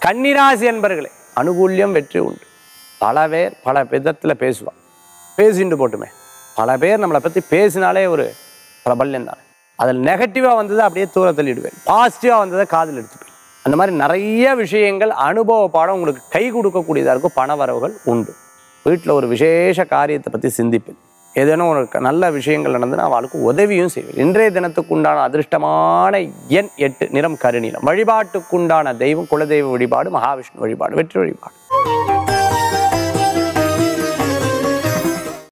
கன்னிராசி என்பர்களே அனுகூல்யம் வெற்றி உண்டு பல பேர் பல விதத்தில் பேசுவான் பேசிட்டு போட்டுமே பல பேர் நம்மளை பற்றி பேசினாலே ஒரு பிரபல்யம் தானே அதில் நெகட்டிவாக வந்ததை அப்படியே தூர தள்ளிடுவேன் பாசிட்டிவாக வந்ததை காதில் எடுத்துப்பேன் அந்த மாதிரி நிறைய விஷயங்கள் அனுபவ பாடம் உங்களுக்கு கை கொடுக்கக்கூடியதாக இருக்கும் பண வரவுகள் உண்டு வீட்டில் ஒரு விசேஷ காரியத்தை பற்றி சிந்திப்பேன் ஏதேனும் ஒரு க- நல்ல விஷயங்கள் நடந்துன்னா அவளுக்கு உதவியும் செய்வேன் இன்றைய தினத்துக்கு உண்டான அதிர்ஷ்டமான எண் எட்டு நிறம் கருநீலம் வழிபாட்டுக்குண்டான தெய்வம் குலதெய்வ வழிபாடு மகாவிஷ்ணு வழிபாடு வெற்றி வழிபாடு